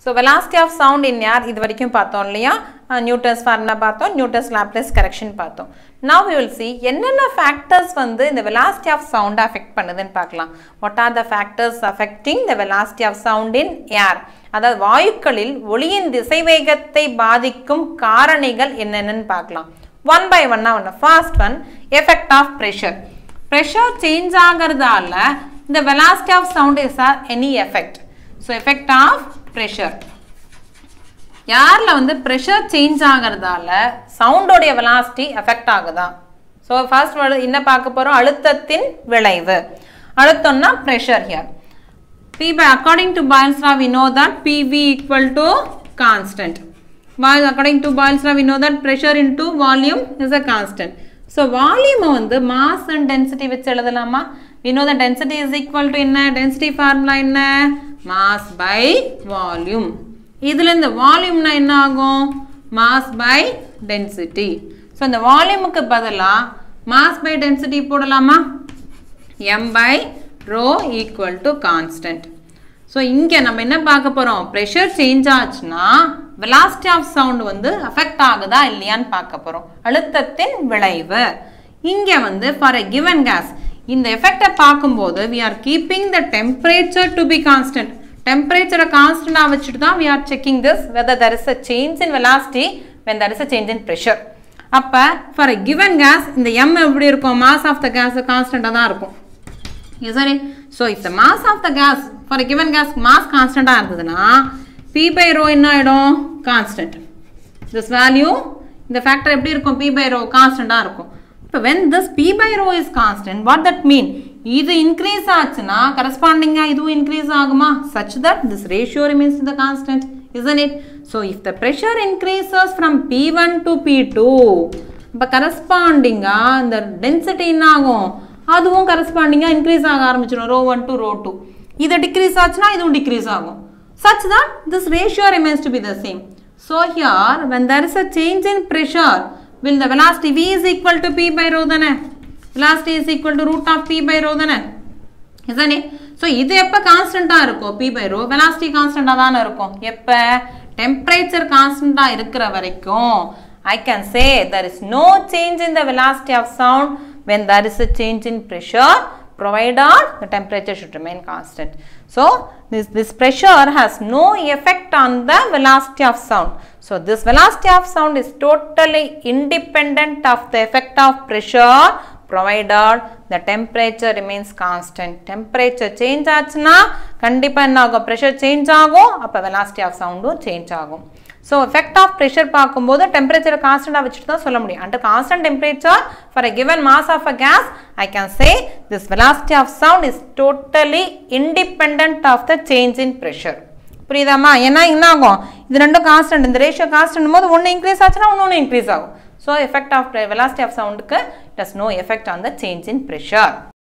So velocity of sound in air இது வரைக்கும் பார்த்தோம் இல்லையா நியூட்டன்ஸ் ஃபார்முலா பார்த்தோம் நியூட்டன்ஸ் லாப்லஸ் கரெக்ஷன் பார்த்தோம் நவ் யூ வில் சி என்னென்ன ஃபேக்டர்ஸ் வந்து இந்த வெலாசிட்டி ஆஃப் சவுண்டை அஃபெக்ட் பண்ணுதுன்னு பார்க்கலாம் what are the factors affecting the velocity of sound in air அதாவது வாயுக்களில் ஒளியின் திசைவேகத்தை பாதிக்கும் காரணிகள் என்னென்னு பார்க்கலாம் ஒன் பை ஒன்னா ஒன்று first one effect of pressure pressure change ஆகிறதால இந்த velocity of sound is are any effect so effect of pressure யாரில் வந்து ப்ரெஷர் சேஞ்ச் ஆகிறதால சவுண்டோடைய வெலாசிட்டி எஃபெக்ட் ஆகுதா ஸோ ஃபர்ஸ்ட் என்ன பார்க்க போகிறோம் அழுத்தத்தின் விளைவு அழுத்தம்னா pressure here P by according to Boyle's law we know that PV equal to constant. Boyle according to Boyle's law we know that pressure into volume is a constant. So volume வந்து mass and density வச்சு எழுதலாமா we know that density is equal to என்ன density formula என்ன mass by volume இதுல இந்த வால்யூம்னா என்ன ஆகும் mass by density so இந்த வால்யூமுக்கு பதிலா mass by density போடலாமா m by rho equal to constant so இங்கே நம்ம என்ன பார்க்க போகிறோம் ப்ரெஷர் சேஞ்ச் ஆச்சுன்னா வெலாசிட்டி ஆஃப் சவுண்ட் வந்து அஃபெக்ட் ஆகுதா இல்லையான்னு பார்க்க போகிறோம் அழுத்தத்தின் விளைவு இங்கே வந்து ஃபார் எ கிவன் கேஸ் இந்த எஃபெக்டை பார்க்கும்போது we are keeping the temperature to be constant டெம்பரேச்சரை கான்ஸ்டண்டாக வச்சுட்டு தான் we are checking this whether there is a change in velocity when there is a change in pressure அப்போ ஃபார் எ கிவன் கேஸ் இந்த M எப்படி இருக்கும் mass of the case கான்ஸ்டண்ட்டாக தான் இருக்கும் isn't it? So if the mass of the gas for a given gas mass constant ஆ இருந்ததுன்னா P by rho என்ன ஆயிடும் constant. This value இந்த factor எப்படி இருக்கும் P by rho constant ஆ இருக்கும். இப்போ when this P by rho is constant, what that mean? இது increase ஆச்சுன்னா corresponding ஆ இதுவும் increase ஆகுமா? Such that this ratio remains the constant, isn't it? So if the pressure increases from P1 to P2, இப்போ corresponding ஆ இந்த density என்ன ஆகும்? அதுவும் கரஸ்பாண்டிங்காக increase ஆக ஆரம்பிச்சிடும் rho one to rho two இது டிக்ரீஸ் ஆச்சுன்னா இதுவும் டிக்ரீஸ் ஆகும் such that this ratio remains to be the same so here when there is a change in pressure will the velocity v is equal to p by rho தானே velocity is equal to root of p by rho தானே isn't it so இது எப்போ கான்ஸ்டண்ட்டாக இருக்கும் p by rho velocity கான்ஸ்டண்ட்டாக தானே இருக்கும் எப்போ டெம்பரேச்சர் கான்ஸ்டண்ட்டாக இருக்கிற வரைக்கும் I can say there is no change in the velocity of sound when there is a change in pressure provided the temperature should remain constant. So, this, this pressure has no effect on the velocity of sound. So, this velocity of sound is totally independent of the effect of pressure provided the temperature remains constant. Temperature change ஆச்சுன்னா கண்டிப்பாக என்ன ஆகும் pressure change ஆகும் அப்போ velocity of sound change ஆகும் so effect of pressure பார்க்கும்போது டெம்பரேச்சரை கான்ஸ்டண்டாக வச்சுட்டு தான் சொல்ல முடியும் and constant temperature for a given mass of a gas I can say this velocity of sound is totally independent of the change in pressure புரியுதாம்மா ஏன்னா என்ன ஆகும் இது ரெண்டும் கான்ஸ்டன்ட் இந்த ரேஷியோ கான்ஸ்டன்ட் போது ஒன்று இன்க்ரீஸ் ஆச்சுன்னா இன்னொன்று இன்க்ரீஸ் ஆகும் so effect of velocity of சவுண்டுக்கு does no effect on the change in pressure